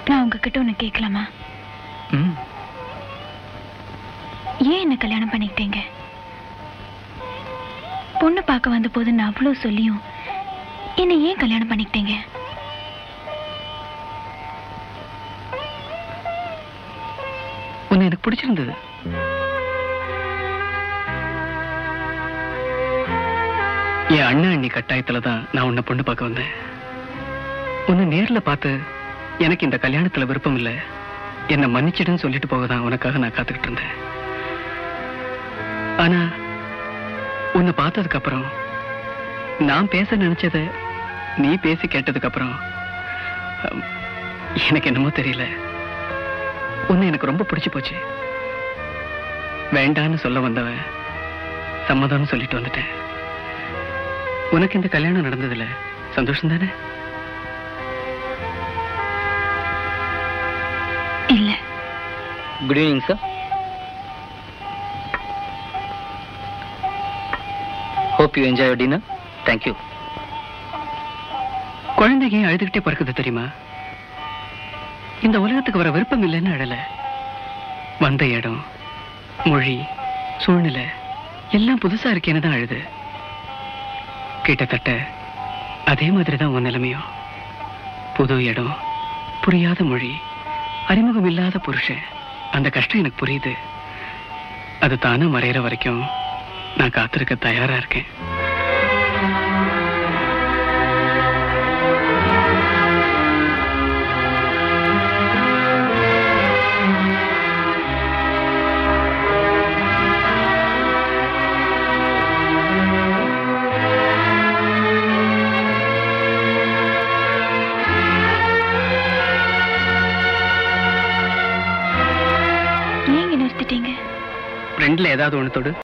நான் உங்ககிட்ட ஒண்ணு கேட்கலாமா ம் ஏன் என்ன கல்யாணம் பண்ணிக்கிட்டீங்க பொண்ணு பார்க்க வந்த போது நான் அவ்வளோ சொல்லியும் என்னை ஏன் கல்யாணம் பண்ணிக்கிட்டீங்க உன்னை எனக்கு பிடிச்சிருந்தது என் அண்ணன் அண்ணி கட்டாயத்துல தான் நான் உன்னை பொண்ணு பார்க்க வந்தேன் உன்னை நேர்ல பார்த்து எனக்கு இந்த கல்யாணத்துல விருப்பம் இல்லை என்னை மன்னிச்சிடுன்னு சொல்லிட்டு போக தான் உனக்காக நான் காத்துக்கிட்டு இருந்தேன் ஆனா உன்னை பார்த்ததுக்கு அப்புறம் நான் பேச நினைச்சத நீ பேசி கேட்டதுக்கு அப்புறம் அம், எனக்கு என்னமோ தெரியல உன்னை எனக்கு ரொம்ப பிடிச்சு போச்சு வேண்டான்னு சொல்ல வந்தவன் சம்மதம்னு சொல்லிட்டு வந்துட்டேன் உனக்கு இந்த கல்யாணம் நடந்ததுல சந்தோஷம் தானே இல்ல good evening sir hope you enjoy dinner thank you குழந்தைங்க அழுதுகிட்டே பிறக்குது தெரியுமா இந்த உலகத்துக்கு வர விருப்பம் இல்லைன்னு அழல வந்த இடம் மொழி சூழ்நிலை எல்லாம் புதுசா இருக்கேன்னு தான் அழுது கிட்டத்தட்ட அதே மாதிரி தான் உன் நிலைமையும் புது இடம் புரியாத மொழி அறிமுகம் இல்லாத புருஷன் அந்த கஷ்டம் எனக்கு புரியுது அது தானே மறையிற வரைக்கும் நான் காத்திருக்க தயாரா இருக்கேன் ஏங்க நிறுத்திட்டீங்க ரெண்டுல ஏதாவது ஒன்று தொடு